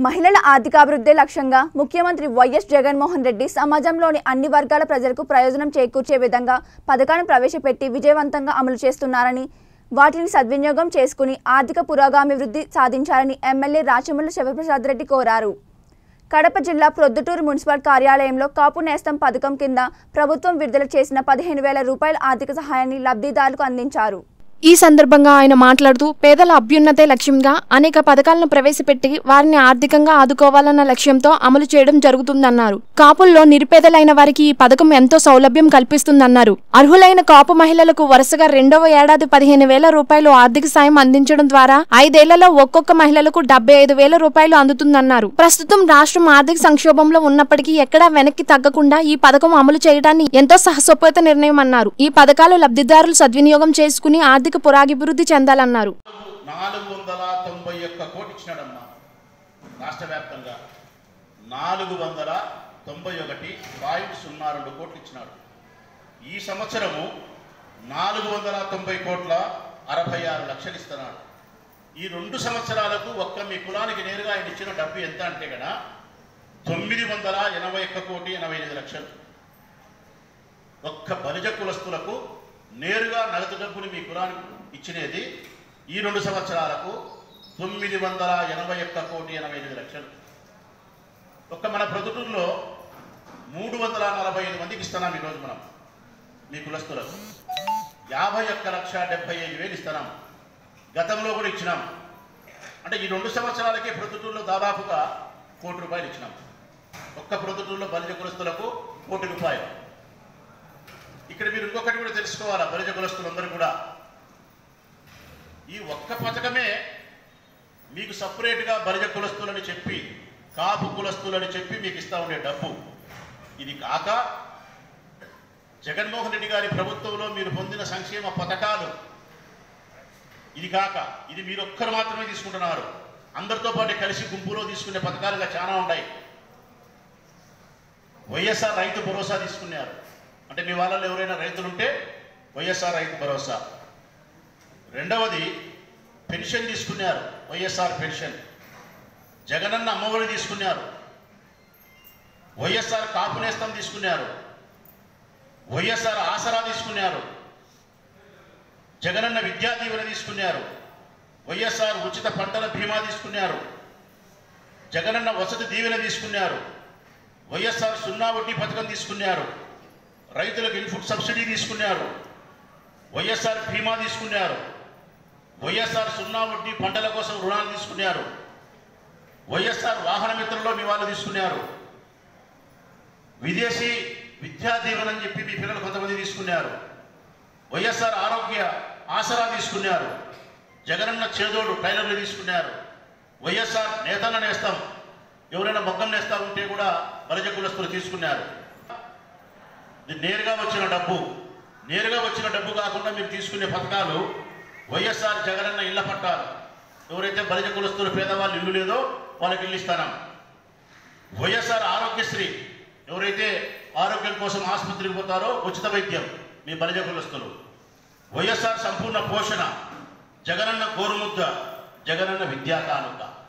మహిళల ఆర్థికాభివృద్ధి లక్ష్యంగా ముఖ్యమంత్రి వైఎస్ జగన్మోహన్ రెడ్డి సమాజంలోని అన్ని వర్గాల ప్రజలకు ప్రయోజనం చేకూర్చే విధంగా పథకాన్ని ప్రవేశపెట్టి విజయవంతంగా అమలు చేస్తున్నారని వాటిని సద్వినియోగం చేసుకుని ఆర్థిక పురోగామివృద్ధి సాధించాలని ఎమ్మెల్యే రాచమల్లి శివప్రసాద్ రెడ్డి కోరారు కడప జిల్లా ప్రొద్దుటూరు మున్సిపల్ కార్యాలయంలో కాపు నేస్తం పథకం కింద ప్రభుత్వం విడుదల చేసిన పదిహేను వేల రూపాయల ఆర్థిక సహాయాన్ని లబ్ధిదారులకు అందించారు ఈ సందర్భంగా ఆయన మాట్లాడుతూ పేదల అభ్యున్నతే లక్ష్యంగా అనేక పథకాలను ప్రవేశపెట్టి వారిని ఆర్థికంగా ఆదుకోవాలన్న లక్ష్యంతో అమలు చేయడం జరుగుతుందన్నారు కాపుల్లో నిరుపేదలైన వారికి ఈ పథకం ఎంతో సౌలభ్యం కల్పిస్తుందన్నారు అర్హులైన కాపు మహిళలకు వరుసగా రెండవ ఏడాది పదిహేను వేల రూపాయలు ఆర్థిక సాయం అందించడం ద్వారా ఐదేళ్లలో ఒక్కొక్క మహిళలకు డెబ్బై ఐదు వేల రూపాయలు అందుతుందన్నారు ప్రస్తుతం రాష్ట్రం ఆర్థిక సంక్షోభంలో ఉన్నప్పటికీ ఎక్కడా వెనక్కి తగ్గకుండా ఈ పథకం అమలు చేయడాన్ని ఎంతో సాహసోపేత నిర్ణయం అన్నారు ఈ పథకాలు లబ్ధిదారులు సద్వినియోగం చేసుకుని ఆర్థిక పురాభివృద్ధి చెందాలన్నారు నాలుగు వందల తొంభై ఒక్క కోటి ఇచ్చినాడమ్మా రాష్ట్ర వ్యాప్తంగా నాలుగు వందల తొంభై ఒకటి పాయింట్ సున్నా రెండు కోట్లు ఇచ్చినాడు ఈ సంవత్సరము నాలుగు వందల తొంభై కోట్ల అరవై ఆరు లక్షలు ఇస్తున్నాడు ఈ రెండు సంవత్సరాలకు ఒక్క మీ కులానికి నేరుగా ఆయన ఇచ్చిన డబ్బు ఎంత అంటే కదా తొమ్మిది వందల ఎనభై ఒక్క కోటి ఎనభై ఎనిమిది లక్షలు ఒక్క బలిజ కులస్తులకు నేరుగా నగదు డబ్బుని మీ కులానికి ఇచ్చినది ఈ రెండు సంవత్సరాలకు తొమ్మిది వందల ఎనభై ఒక్క కోటి ఎనభై ఎనిమిది లక్షలు ఒక్క మన ప్రొద్దుటూరులో మూడు వందల నలభై ఐదు మందికి ఇస్తున్నాం ఈరోజు మనం మీ కులస్తులకు యాభై ఒక్క లక్ష డెబ్బై ఐదు వేలు ఇస్తున్నాం గతంలో కూడా ఇచ్చినాం అంటే ఈ రెండు సంవత్సరాలకే ప్రొద్దుటూరులో దాదాపుగా కోటి రూపాయలు ఇచ్చినాం ఒక్క ప్రొద్దుటూరులో బలిజ కులస్తులకు కోటి రూపాయలు ఇక్కడ మీరు ఇంకొకటి కూడా తెలుసుకోవాలా బలిజ కులస్తులందరూ కూడా ఈ ఒక్క పథకమే మీకు సపరేట్గా బలిజ కులస్తులని చెప్పి కాపు కులస్తులని చెప్పి మీకు ఇస్తా ఉండే డబ్బు ఇది కాక జగన్మోహన్ రెడ్డి గారి ప్రభుత్వంలో మీరు పొందిన సంక్షేమ పథకాలు ఇది కాక ఇది మీరు ఒక్కరు మాత్రమే తీసుకుంటున్నారు అందరితో పాటు కలిసి గుంపులో తీసుకునే పథకాలుగా చాలా ఉన్నాయి వైఎస్ఆర్ రైతు భరోసా తీసుకున్నారు అంటే మీ వాళ్ళలో ఎవరైనా రైతులుంటే వైఎస్ఆర్ రైతు భరోసా రెండవది పెన్షన్ తీసుకున్నారు వైఎస్ఆర్ పెన్షన్ జగనన్న అమ్మఒడి తీసుకున్నారు వైఎస్ఆర్ కాపునేస్తం తీసుకున్నారు వైఎస్ఆర్ ఆసరా తీసుకున్నారు జగనన్న విద్యా దీవెన తీసుకున్నారు వైఎస్ఆర్ ఉచిత పంటల బీమా తీసుకున్నారు జగనన్న వసతి దీవెన తీసుకున్నారు వైఎస్ఆర్ సున్నా వడ్డీ పథకం తీసుకున్నారు రైతులకు ఇన్పుట్ సబ్సిడీ తీసుకున్నారు వైఎస్ఆర్ బీమా తీసుకున్నారు వైఎస్ఆర్ సున్నా వడ్డీ పంటల కోసం రుణాలు తీసుకున్నారు వైఎస్ఆర్ వాహన మిత్రంలో మీ వాళ్ళు తీసుకున్నారు విదేశీ విద్యా దీవెన అని చెప్పి మీ పిల్లలు కొంతమంది తీసుకున్నారు వైఎస్ఆర్ ఆరోగ్య ఆసరా తీసుకున్నారు జగనన్న చేదోడు టైలర్లు తీసుకున్నారు వైఎస్ఆర్ నేతన్న నేస్తాం ఎవరైనా మొగ్గం నేస్తా ఉంటే కూడా బలజ కులస్తులు తీసుకున్నారు ఇది నేరుగా వచ్చిన డబ్బు నేరుగా వచ్చిన డబ్బు కాకుండా మీరు తీసుకునే పథకాలు వైఎస్ఆర్ జగనన్న ఇళ్ల పట్టాలు ఎవరైతే బలిజ కులస్తులు పేదవాళ్ళు ఇల్లు లేదో వాళ్ళకి ఇల్లు ఇస్తాను వైఎస్ఆర్ ఆరోగ్యశ్రీ ఎవరైతే ఆరోగ్యం కోసం ఆసుపత్రికి పోతారో ఉచిత వైద్యం మీ బలిజ కులస్తులు వైఎస్ఆర్ సంపూర్ణ పోషణ జగనన్న గోరుముద్ద జగనన్న విద్యా కానుక